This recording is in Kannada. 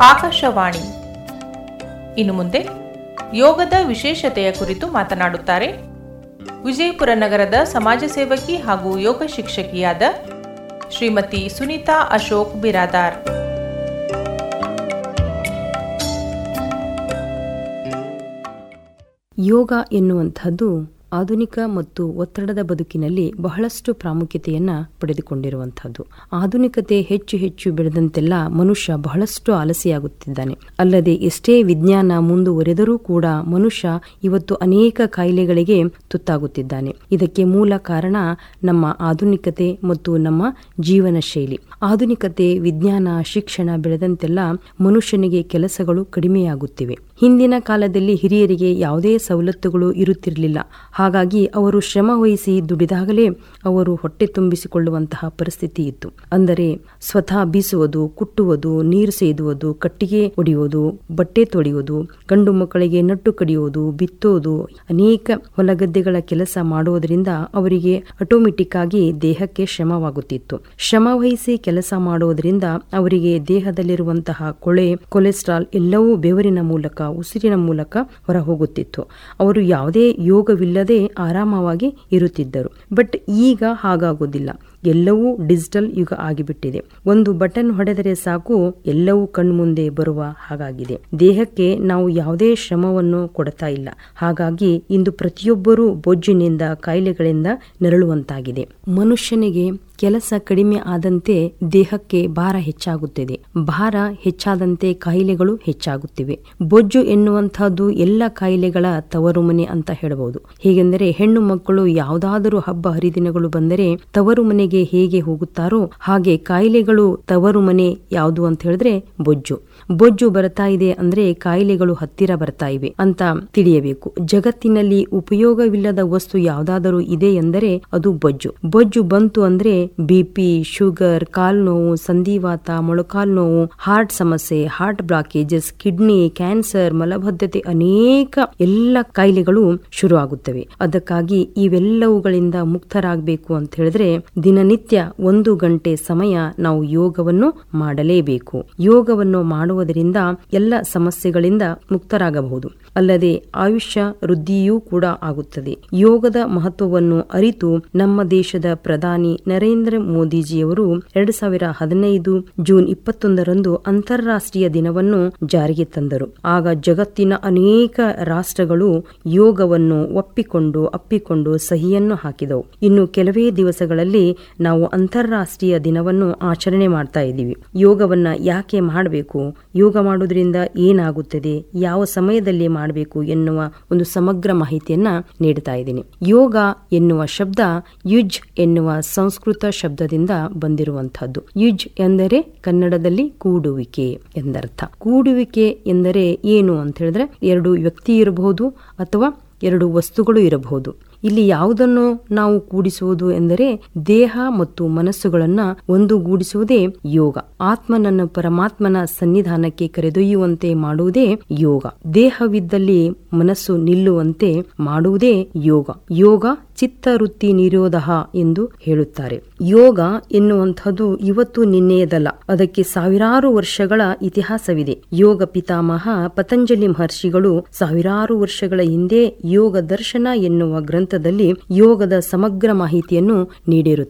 ಆಕಾಶವಾಣಿ ಇನ್ನು ಮುಂದೆ ಯೋಗದ ವಿಶೇಷತೆಯ ಕುರಿತು ಮಾತನಾಡುತ್ತಾರೆ ವಿಜಯಪುರ ನಗರದ ಸಮಾಜ ಸೇವಕಿ ಹಾಗೂ ಯೋಗ ಶಿಕ್ಷಕಿಯಾದ ಶ್ರೀಮತಿ ಸುನೀತಾ ಅಶೋಕ್ ಬಿರಾದಾರ್ ಯೋಗ ಎನ್ನುವಂತಹದ್ದು ಆಧುನಿಕ ಮತ್ತು ಒತ್ತಡದ ಬದುಕಿನಲ್ಲಿ ಬಹಳಷ್ಟು ಪ್ರಾಮುಖ್ಯತೆಯನ್ನ ಪಡೆದುಕೊಂಡಿರುವಂತಹದ್ದು ಆಧುನಿಕತೆ ಹೆಚ್ಚು ಹೆಚ್ಚು ಬೆಳೆದಂತೆಲ್ಲ ಮನುಷ್ಯ ಬಹಳಷ್ಟು ಆಲಸಿಯಾಗುತ್ತಿದ್ದಾನೆ ಅಲ್ಲದೆ ಎಷ್ಟೇ ವಿಜ್ಞಾನ ಮುಂದುವರೆದರೂ ಕೂಡ ಮನುಷ್ಯ ಇವತ್ತು ಅನೇಕ ಕಾಯಿಲೆಗಳಿಗೆ ತುತ್ತಾಗುತ್ತಿದ್ದಾನೆ ಇದಕ್ಕೆ ಮೂಲ ಕಾರಣ ನಮ್ಮ ಆಧುನಿಕತೆ ಮತ್ತು ನಮ್ಮ ಜೀವನ ಶೈಲಿ ಆಧುನಿಕತೆ ವಿಜ್ಞಾನ ಶಿಕ್ಷಣ ಬೆಳೆದಂತೆಲ್ಲ ಮನುಷ್ಯನಿಗೆ ಕೆಲಸಗಳು ಕಡಿಮೆಯಾಗುತ್ತಿವೆ ಹಿಂದಿನ ಕಾಲದಲ್ಲಿ ಹಿರಿಯರಿಗೆ ಯಾವುದೇ ಸವಲತ್ತುಗಳು ಇರುತ್ತಿರಲಿಲ್ಲ ಹಾಗಾಗಿ ಅವರು ಶ್ರಮ ವಹಿಸಿ ದುಡಿದಾಗಲೇ ಅವರು ಹೊಟ್ಟೆ ತುಂಬಿಸಿಕೊಳ್ಳುವಂತಹ ಪರಿಸ್ಥಿತಿ ಇತ್ತು ಅಂದರೆ ಸ್ವತಃ ಬೀಸುವುದು ಕುಟ್ಟುವುದು ನೀರು ಸೇದುವುದು ಕಟ್ಟಿಗೆ ಒಡೆಯುವುದು ಬಟ್ಟೆ ತೊಳೆಯುವುದು ಗಂಡು ಮಕ್ಕಳಿಗೆ ನಟ್ಟು ಕಡಿಯುವುದು ಬಿತ್ತೋದು ಅನೇಕ ಹೊಲಗದ್ದೆಗಳ ಕೆಲಸ ಮಾಡುವುದರಿಂದ ಅವರಿಗೆ ಆಟೋಮೆಟಿಕ್ ಆಗಿ ದೇಹಕ್ಕೆ ಶ್ರಮವಾಗುತ್ತಿತ್ತು ಶ್ರಮ ವಹಿಸಿ ಕೆಲಸ ಮಾಡುವುದರಿಂದ ಅವರಿಗೆ ದೇಹದಲ್ಲಿರುವಂತಹ ಕೊಳೆ ಕೊಲೆಸ್ಟ್ರಾಲ್ ಎಲ್ಲವೂ ಬೆವರಿನ ಮೂಲಕ ಉಸಿರಿನ ಮೂಲಕ ಹೊರ ಹೋಗುತ್ತಿತ್ತು ಅವರು ಯಾವುದೇ ಯೋಗವಿಲ್ಲದೆ ಆರಾಮವಾಗಿ ಇರುತ್ತಿದ್ದರು ಬಟ್ ಈಗ ಹಾಗಾಗೋದಿಲ್ಲ ಎಲ್ಲವೂ ಡಿಜಿಟಲ್ ಯುಗ ಆಗಿಬಿಟ್ಟಿದೆ ಒಂದು ಬಟನ್ ಹೊಡೆದರೆ ಸಾಕು ಎಲ್ಲವೂ ಕಣ್ಮುಂದೆ ಬರುವ ಹಾಗಾಗಿದೆ ದೇಹಕ್ಕೆ ನಾವು ಯಾವುದೇ ಶ್ರಮವನ್ನು ಕೊಡ್ತಾ ಇಲ್ಲ ಹಾಗಾಗಿ ಇಂದು ಪ್ರತಿಯೊಬ್ಬರೂ ಬೊಜ್ಜಿನಿಂದ ಕಾಯಿಲೆಗಳಿಂದ ನರಳುವಂತಾಗಿದೆ ಮನುಷ್ಯನಿಗೆ ಕೆಲಸ ಕಡಿಮೆ ಆದಂತೆ ದೇಹಕ್ಕೆ ಭಾರ ಹೆಚ್ಚಾಗುತ್ತದೆ ಭಾರ ಹೆಚ್ಚಾದಂತೆ ಕಾಯಿಲೆಗಳು ಹೆಚ್ಚಾಗುತ್ತಿವೆ ಬೊಜ್ಜು ಎನ್ನುವಂತಹದ್ದು ಎಲ್ಲ ಕಾಯಿಲೆಗಳ ತವರು ಮನೆ ಅಂತ ಹೇಳಬಹುದು ಹೇಗೆಂದರೆ ಹೆಣ್ಣು ಮಕ್ಕಳು ಯಾವುದಾದರೂ ಹಬ್ಬ ಹರಿದಿನಗಳು ಬಂದರೆ ತವರು ಮನೆಗೆ ಹೇಗೆ ಹೋಗುತ್ತಾರೋ ಹಾಗೆ ಕಾಯಿಲೆಗಳು ತವರು ಮನೆ ಯಾವುದು ಅಂತ ಹೇಳಿದ್ರೆ ಬೊಜ್ಜು ಬೊಜ್ಜು ಬರ್ತಾ ಇದೆ ಅಂದ್ರೆ ಕಾಯಿಲೆಗಳು ಹತ್ತಿರ ಬರ್ತಾ ಇವೆ ಅಂತ ತಿಳಿಯಬೇಕು ಜಗತ್ತಿನಲ್ಲಿ ಉಪಯೋಗವಿಲ್ಲದ ವಸ್ತು ಯಾವುದಾದರೂ ಇದೆ ಎಂದರೆ ಅದು ಬೊಜ್ಜು ಬೊಜ್ಜು ಬಂತು ಅಂದ್ರೆ ಬಿಪಿ ಶುಗರ್ ಕಾಲ್ ನೋವು ಸಂಧಿವಾತ ಮೊಳಕಾಲ್ ನೋವು ಹಾರ್ಟ್ ಸಮಸ್ಯೆ ಹಾರ್ಟ್ ಬ್ಲಾಕೇಜಸ್ ಕಿಡ್ನಿ ಕ್ಯಾನ್ಸರ್ ಮಲಬದ್ಧತೆ ಅನೇಕ ಎಲ್ಲ ಕಾಯಿಲೆಗಳು ಶುರು ಆಗುತ್ತವೆ ಅದಕ್ಕಾಗಿ ಇವೆಲ್ಲವುಗಳಿಂದ ಮುಕ್ತರಾಗಬೇಕು ಅಂತ ಹೇಳಿದ್ರೆ ದಿನನಿತ್ಯ ಒಂದು ಗಂಟೆ ಸಮಯ ನಾವು ಯೋಗವನ್ನು ಮಾಡಲೇಬೇಕು ಯೋಗವನ್ನು ಮಾಡುವುದರಿಂದ ಎಲ್ಲ ಸಮಸ್ಯೆಗಳಿಂದ ಮುಕ್ತರಾಗಬಹುದು ಅಲ್ಲದೆ ಆಯುಷ್ಯ ವೃದ್ಧಿಯೂ ಕೂಡ ಆಗುತ್ತದೆ ಯೋಗದ ಮಹತ್ವವನ್ನು ಅರಿತು ನಮ್ಮ ದೇಶದ ಪ್ರಧಾನಿ ನರೇಂದ್ರ ಮೋದಿಜಿಯವರು ಎರಡು ಸಾವಿರ ಹದಿನೈದು ಜೂನ್ ಇಪ್ಪತ್ತೊಂದರಂದು ಅಂತಾರಾಷ್ಟ್ರೀಯ ದಿನವನ್ನು ಜಾರಿಗೆ ತಂದರು ಆಗ ಜಗತ್ತಿನ ಅನೇಕ ರಾಷ್ಟ್ರಗಳು ಯೋಗವನ್ನು ಒಪ್ಪಿಕೊಂಡು ಅಪ್ಪಿಕೊಂಡು ಸಹಿಯನ್ನು ಹಾಕಿದವು ಇನ್ನು ಕೆಲವೇ ದಿವಸಗಳಲ್ಲಿ ನಾವು ಅಂತಾರಾಷ್ಟ್ರೀಯ ದಿನವನ್ನು ಆಚರಣೆ ಮಾಡ್ತಾ ಇದ್ದೀವಿ ಯೋಗವನ್ನ ಯಾಕೆ ಮಾಡಬೇಕು ಯೋಗ ಮಾಡುವುದರಿಂದ ಏನಾಗುತ್ತದೆ ಯಾವ ಸಮಯದಲ್ಲಿ ಮಾಡಬೇಕು ಎನ್ನುವ ಒಂದು ಸಮಗ್ರ ಮಾಹಿತಿಯನ್ನ ನೀಡ್ತಾ ಇದ್ದೀನಿ ಯೋಗ ಎನ್ನುವ ಶಬ್ದ ಯುಜ್ ಎನ್ನುವ ಸಂಸ್ಕೃತ ಶಬ್ದದಿಂದ ಬಂದಿರುವಂತಹದ್ದು ಯುಜ್ ಎಂದರೆ ಕನ್ನಡದಲ್ಲಿ ಕೂಡುವಿಕೆ ಎಂದರ್ಥ ಕೂಡುವಿಕೆ ಎಂದರೆ ಏನು ಅಂತ ಹೇಳಿದ್ರೆ ಎರಡು ವ್ಯಕ್ತಿ ಇರಬಹುದು ಅಥವಾ ಎರಡು ವಸ್ತುಗಳು ಇರಬಹುದು ಇಲ್ಲಿ ಯಾವುದನ್ನು ನಾವು ಕೂಡಿಸುವುದು ಎಂದರೆ ದೇಹ ಮತ್ತು ಮನಸ್ಸುಗಳನ್ನ ಒಂದುಗೂಡಿಸುವುದೇ ಯೋಗ ಆತ್ಮನನ್ನು ಪರಮಾತ್ಮನ ಸನ್ನಿಧಾನಕ್ಕೆ ಕರೆದೊಯ್ಯುವಂತೆ ಮಾಡುವುದೇ ಯೋಗ ದೇಹವಿದ್ದಲ್ಲಿ ಮನಸ್ಸು ನಿಲ್ಲುವಂತೆ ಮಾಡುವುದೇ ಯೋಗ ಯೋಗ ಚಿತ್ತವೃತ್ತಿ ನಿರೋಧ ಎಂದು ಹೇಳುತ್ತಾರೆ ಯೋಗ ಎನ್ನುವಂಥದ್ದು ಇವತ್ತು ನಿನ್ನೆಯದಲ್ಲ ಅದಕ್ಕೆ ಸಾವಿರಾರು ವರ್ಷಗಳ ಇತಿಹಾಸವಿದೆ ಯೋಗ ಪಿತಾಮಹ ಪತಂಜಲಿ ಮಹರ್ಷಿಗಳು ಸಾವಿರಾರು ವರ್ಷಗಳ ಹಿಂದೆ ಯೋಗ ದರ್ಶನ ಎನ್ನುವ ಗ್ರಂಥದಲ್ಲಿ ಯೋಗದ ಸಮಗ್ರ ಮಾಹಿತಿಯನ್ನು ನೀಡಿರುತ್ತಾರೆ